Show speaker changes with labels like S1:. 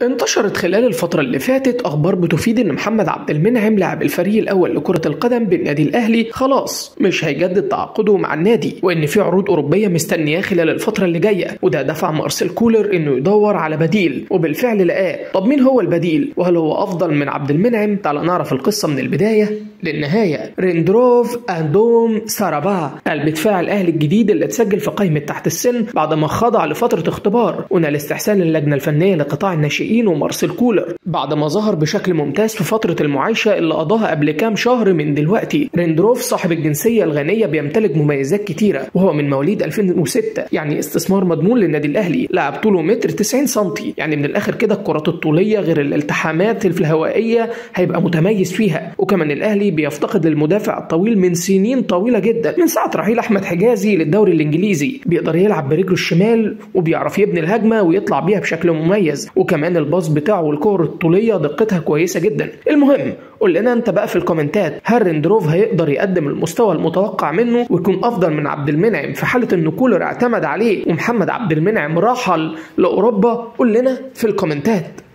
S1: انتشرت خلال الفترة اللي فاتت أخبار بتفيد إن محمد عبد المنعم لاعب الفريق الأول لكرة القدم بالنادي الأهلي خلاص مش هيجدد تعاقده مع النادي وإن في عروض أوروبية مستنياه خلال الفترة اللي جاية وده دفع مارسيل كولر إنه يدور على بديل وبالفعل لقاه طب مين هو البديل وهل هو أفضل من عبد المنعم تعال نعرف القصة من البداية للنهاية ريندروف أندوم سارابا الدفاع الأهلي الجديد اللي اتسجل في قائمة تحت السن بعد ما خضع لفترة اختبار ونال استحسان اللجنة الفنية لقطاع الناشئين ومارسيل كولر بعد ما ظهر بشكل ممتاز في فترة المعايشة اللي قضاها قبل كام شهر من دلوقتي ريندروف صاحب الجنسية الغانية بيمتلك مميزات كتيرة وهو من مواليد 2006 يعني استثمار مضمون للنادي الأهلي لاعب طوله متر 90 سنتي يعني من الآخر كده الكرات الطولية غير الالتحامات الهوائية هيبقى متميز فيها وكمان الأهلي بيفتقد للمدافع الطويل من سنين طويلة جدا من ساعة رحيل أحمد حجازي للدوري الإنجليزي بيقدر يلعب برجله الشمال وبيعرف يبني الهجمة ويطلع بيها بشكل مميز وكمان الباص بتاعه والكور الطولية دقتها كويسة جدا المهم قول لنا انت بقى في الكومنتات هل ريندروف هيقدر يقدم المستوى المتوقع منه ويكون افضل من عبد المنعم في حاله ان كولر اعتمد عليه ومحمد عبد المنعم رحل لاوروبا قول لنا في الكومنتات